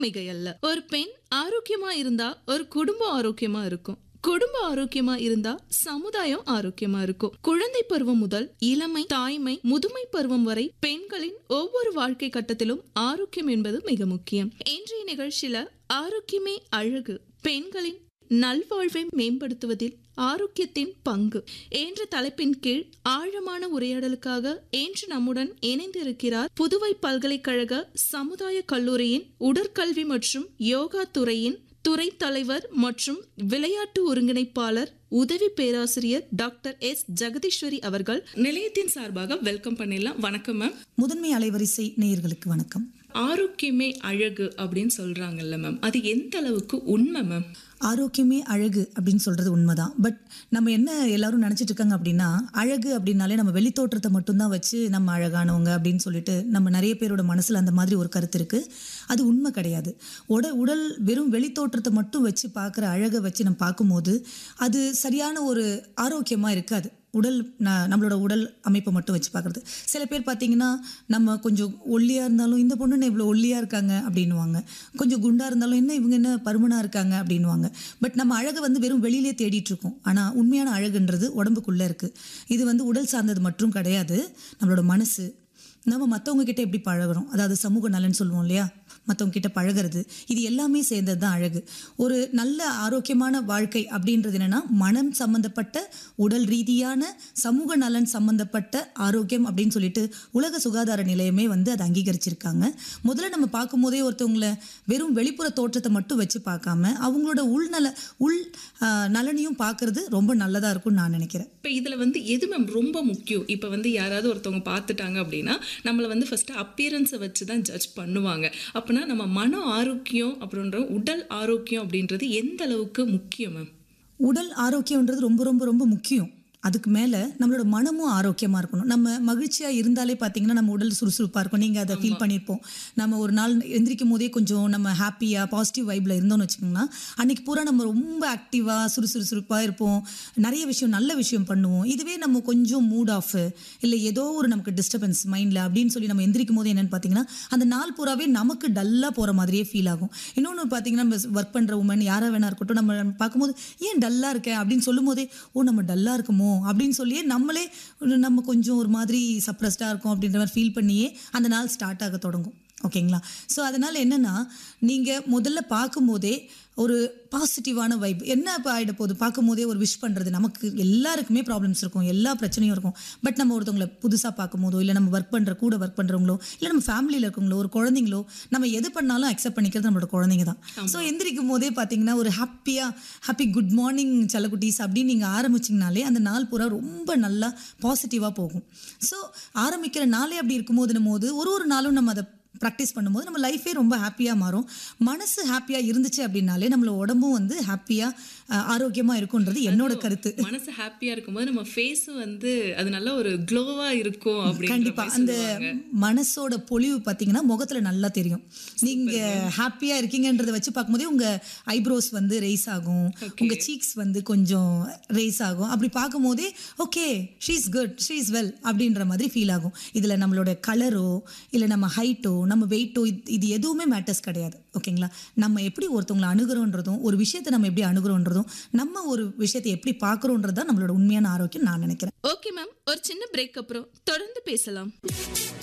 மிகையல்ல ஒரு பெண் ஆரோக்கியமா இருந்தா ஒரு குடும்பம் ஆரோக்கியமா இருக்கும் குடும்ப ஆரோக்கியமா இருந்தா சமுதாயம் ஆரோக்கியமா இருக்கும் குழந்தை பருவம் முதல் இளமை தாய்மை முதுமை பருவம் வரை பெண்களின் ஒவ்வொரு வாழ்க்கை கட்டத்திலும் ஆரோக்கியம் என்பது மிக முக்கியம் இன்றைய நிகழ்ச்சியில ஆரோக்கியமே அழகு பெண்களின் நல்வாழ்வை மேம்படுத்துவதில் ஆரோக்கியத்தின் பங்கு என்ற தலைப்பின் கீழ் ஆழமான உரையாடலுக்காக இன்று நம்முடன் இணைந்திருக்கிறார் புதுவை பல்கலைக்கழக சமுதாய கல்லூரியின் உடற்கல்வி மற்றும் யோகா துறையின் துறை தலைவர் மற்றும் விளையாட்டு ஒருங்கிணைப்பாளர் உதவி பேராசிரியர் டாக்டர் எஸ் ஜெகதீஸ்வரி அவர்கள் நிலையத்தின் சார்பாக வெல்கம் பண்ணிடலாம் வணக்கம் மேம் முதன்மை அலைவரிசை நேயர்களுக்கு வணக்கம் ஆரோக்கியமே அழகு அப்படின்னு சொல்றாங்கல்ல மேம் அது எந்த அளவுக்கு உண்மை மேம் ஆரோக்கியமே அழகு அப்படின்னு சொல்றது உண்மைதான் பட் நம்ம என்ன எல்லாரும் நினைச்சிட்டு இருக்காங்க அப்படின்னா அழகு அப்படின்னாலே நம்ம வெளித்தோற்றத்தை மட்டும்தான் வச்சு நம்ம அழகானவங்க அப்படின்னு சொல்லிட்டு நம்ம நிறைய பேரோட மனசுல அந்த மாதிரி ஒரு கருத்து இருக்கு அது உண்மை கிடையாது உட உடல் வெறும் வெளித்தோற்றத்தை மட்டும் வச்சு பார்க்குற அழகை வச்சு நம்ம பார்க்கும்போது அது சரியான ஒரு ஆரோக்கியமா இருக்காது உடல் ந- நம்மளோட உடல் அமைப்பை மட்டும் வச்சு பார்க்குறது சில பேர் பார்த்தீங்கன்னா நம்ம கொஞ்சம் ஒல்லியாக இருந்தாலும் இந்த பொண்ணு என்ன இவ்வளோ ஒல்லியாக இருக்காங்க அப்படின்னுவாங்க கொஞ்சம் குண்டாக இருந்தாலும் என்ன இவங்க என்ன பருமனாக இருக்காங்க அப்படின்னுவாங்க பட் நம்ம அழகை வந்து வெறும் வெளியிலே தேடிட்டு இருக்கோம் ஆனால் உண்மையான அழகுன்றது உடம்புக்குள்ளே இருக்குது இது வந்து உடல் சார்ந்தது மட்டும் கிடையாது நம்மளோட மனசு நம்ம மற்றவங்க கிட்ட எப்படி பழகுறோம் அதாவது சமூக நலன் சொல்லுவோம் இல்லையா மற்றவங்க கிட்ட பழகிறது இது எல்லாமே சேர்ந்தது தான் அழகு ஒரு நல்ல ஆரோக்கியமான வாழ்க்கை அப்படின்றது என்னன்னா மனம் சம்பந்தப்பட்ட உடல் ரீதியான சமூக நலன் சம்பந்தப்பட்ட ஆரோக்கியம் அப்படின்னு சொல்லிட்டு உலக சுகாதார நிலையமே வந்து அதை அங்கீகரிச்சிருக்காங்க முதல்ல நம்ம பார்க்கும்போதே ஒருத்தவங்கள வெறும் வெளிப்புற தோற்றத்தை மட்டும் வச்சு பார்க்காம அவங்களோட உள்நல உள் ஆஹ், நலனையும் பார்க்கறது ரொம்ப நல்லதா இருக்கும்னு நான் நினைக்கிறேன் இப்போ இதில் வந்து எது மேம் ரொம்ப முக்கியம் இப்போ வந்து யாராவது ஒருத்தவங்க பார்த்துட்டாங்க அப்படின்னா நம்மளை வந்து ஃபஸ்ட்டு அப்பியரன்ஸை வச்சு தான் ஜட்ஜ் பண்ணுவாங்க அப்படின்னா நம்ம மன ஆரோக்கியம் அப்படின்ற உடல் ஆரோக்கியம் அப்படின்றது எந்த அளவுக்கு முக்கியம் மேம் உடல் ஆரோக்கியம்ன்றது ரொம்ப ரொம்ப ரொம்ப முக்கியம் அதுக்கு மேலே நம்மளோட மனமும் ஆரோக்கியமாக இருக்கணும் நம்ம மகிழ்ச்சியாக இருந்தாலே பார்த்தீங்கன்னா நம்ம உடல் சுறுசுறுப்பாக இருக்கும் நீங்கள் அதை ஃபீல் பண்ணியிருப்போம் நம்ம ஒரு நாள் எந்திரிக்கும் போதே கொஞ்சம் நம்ம ஹாப்பியாக பாசிட்டிவ் வைப்பில் இருந்தோம்னு வச்சுக்கோங்களேன் அன்னைக்கு பூரா நம்ம ரொம்ப ஆக்டிவாக சுறுசுறுசுறுப்பாக இருப்போம் நிறைய விஷயம் நல்ல விஷயம் பண்ணுவோம் இதுவே நம்ம கொஞ்சம் மூட் ஆஃப் இல்லை ஏதோ ஒரு நமக்கு டிஸ்டர்பன்ஸ் மைண்டில் அப்படின்னு சொல்லி நம்ம எந்திரிக்கும் போது என்னென்னு பார்த்தீங்கன்னா அந்த நாள் பூராவே நமக்கு டல்லாக போகிற மாதிரியே ஃபீல் ஆகும் இன்னொன்று பார்த்தீங்கன்னா நம்ம ஒர்க் பண்ணுற உமன் யாராக வேணா இருக்கட்டும் நம்ம பார்க்கும்போது ஏன் டல்லாக இருக்கேன் அப்படின்னு சொல்லும் போதே ஓ நம்ம டல்லாக இருக்குமோ அப்படின்னு சொல்லியே நம்மளே ஒரு நம்ம கொஞ்சம் ஒரு மாதிரி சப்ரஸ்டாக இருக்கும் அப்படின்ற மாதிரி ஃபீல் பண்ணியே அந்த நாள் ஸ்டார்ட் ஆக தொடங்கும் ஓகேங்களா ஸோ அதனால் என்னென்னா நீங்கள் முதல்ல பார்க்கும்போதே ஒரு பாசிட்டிவான வைப் என்ன இப்போ ஆகிட போகுது பார்க்கும்போதே ஒரு விஷ் பண்ணுறது நமக்கு எல்லாருக்குமே ப்ராப்ளம்ஸ் இருக்கும் எல்லா பிரச்சனையும் இருக்கும் பட் நம்ம ஒருத்தவங்களை புதுசாக பார்க்கும்போதோ இல்லை நம்ம ஒர்க் பண்ணுற கூட ஒர்க் பண்ணுறவங்களோ இல்லை நம்ம ஃபேமிலியில் இருக்கவங்களோ ஒரு குழந்தைங்களோ நம்ம எது பண்ணாலும் அக்செப்ட் பண்ணிக்கிறது நம்மளோட குழந்தைங்க தான் ஸோ எந்திரிக்கும் போதே பார்த்தீங்கன்னா ஒரு ஹாப்பியாக ஹாப்பி குட் மார்னிங் செல்லக்குட்டீஸ் அப்படின்னு நீங்கள் ஆரம்பிச்சிங்கனாலே அந்த நாள் பூரா ரொம்ப நல்லா பாசிட்டிவாக போகும் ஸோ ஆரம்பிக்கிற நாளே அப்படி இருக்கும்போது போது ஒரு ஒரு நாளும் நம்ம அதை ப்ராக்டிஸ் பண்ணும்போது நம்ம லைஃபே ரொம்ப ஹாப்பியாக மாறும் மனசு ஹாப்பியாக இருந்துச்சு அப்படின்னாலே நம்மளோட உடம்பும் வந்து ஹாப்பியாக ஆரோக்கியமாக இருக்குன்றது என்னோட கருத்து மனசு ஹாப்பியாக இருக்கும்போது நம்ம ஃபேஸும் வந்து அது நல்ல ஒரு க்ளோவாக இருக்கும் அப்படின்னு கண்டிப்பா அந்த மனசோட பொலிவு பார்த்தீங்கன்னா முகத்துல நல்லா தெரியும் நீங்க ஹாப்பியா இருக்கீங்கன்றத வச்சு பார்க்கும்போதே உங்க ஐப்ரோஸ் வந்து ரைஸ் ஆகும் உங்க சீக்ஸ் வந்து கொஞ்சம் ரைஸ் ஆகும் அப்படி பார்க்கும்போதே okay she's good she's well அப்படின்ற மாதிரி ஃபீல் ஆகும் இதுல நம்மளோட கலரோ இல்லை நம்ம ஹைட்டோ நம்ம வெயிட்டோ இது எதுவுமே மேட்டர்ஸ் கிடையாது ஓகேங்களா நம்ம எப்படி ஒருத்தவங்களை அணுகிறோன்றதும் ஒரு விஷயத்தை நம்ம எப்படி அணுகிறோன்றதும் நம்ம ஒரு விஷயத்தை எப்படி பார்க்குறோன்றது தான் நம்மளோட உண்மையான ஆரோக்கியம் நான் நினைக்கிறேன் ஓகே மேம் ஒரு சின்ன பிரேக் அப்புறம் தொடர்ந்து பேசலாம்